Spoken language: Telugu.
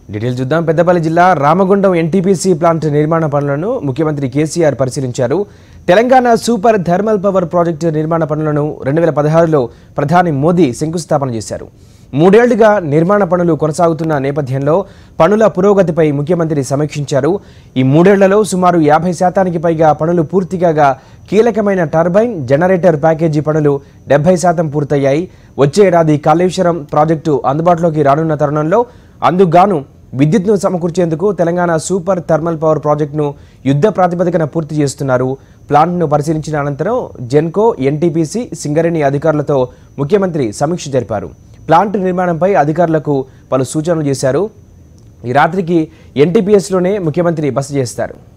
డీటెయిల్ చూద్దాం పెద్దపల్లి జిల్లా రామగుండం ఎన్టీపీసీ ప్లాంట్ నిర్మాణ పనులను ముఖ్యమంత్రి కేసీఆర్ పరిశీలించారు Telangana super thermal power project నిర్మాణ పనులను రెండు వేల పదహారులో ప్రధాని మోదీ శంకుస్థాపన చేశారు మూడేళ్లుగా నిర్మాణ పనులు కొనసాగుతున్న నేపథ్యంలో పనుల పురోగతిపై ముఖ్యమంత్రి సమీక్షించారు ఈ మూడేళ్లలో సుమారు యాభై శాతానికి పైగా పనులు పూర్తి కాగా కీలకమైన టర్బైన్ జనరేటర్ ప్యాకేజీ పనులు డెబ్బై శాతం పూర్తయ్యాయి వచ్చే ఏడాది కాళేశ్వరం ప్రాజెక్టు అందుబాటులోకి రానున్న తరుణంలో అందుకుగాను విద్యుత్ను సమకూర్చేందుకు తెలంగాణ సూపర్ థర్మల్ పవర్ ప్రాజెక్టును యుద్ధ ప్రాతిపదికన పూర్తి చేస్తున్నారు ప్లాంట్ను పరిశీలించిన అనంతరం జెన్కో ఎన్టీపీసీ సింగరేణి అధికారులతో ముఖ్యమంత్రి సమీక్ష జరిపారు ప్లాంట్ నిర్మాణంపై అధికారులకు పలు సూచనలు చేశారు ఈ రాత్రికి ఎన్టీపీఎస్లోనే ముఖ్యమంత్రి బస చేస్తారు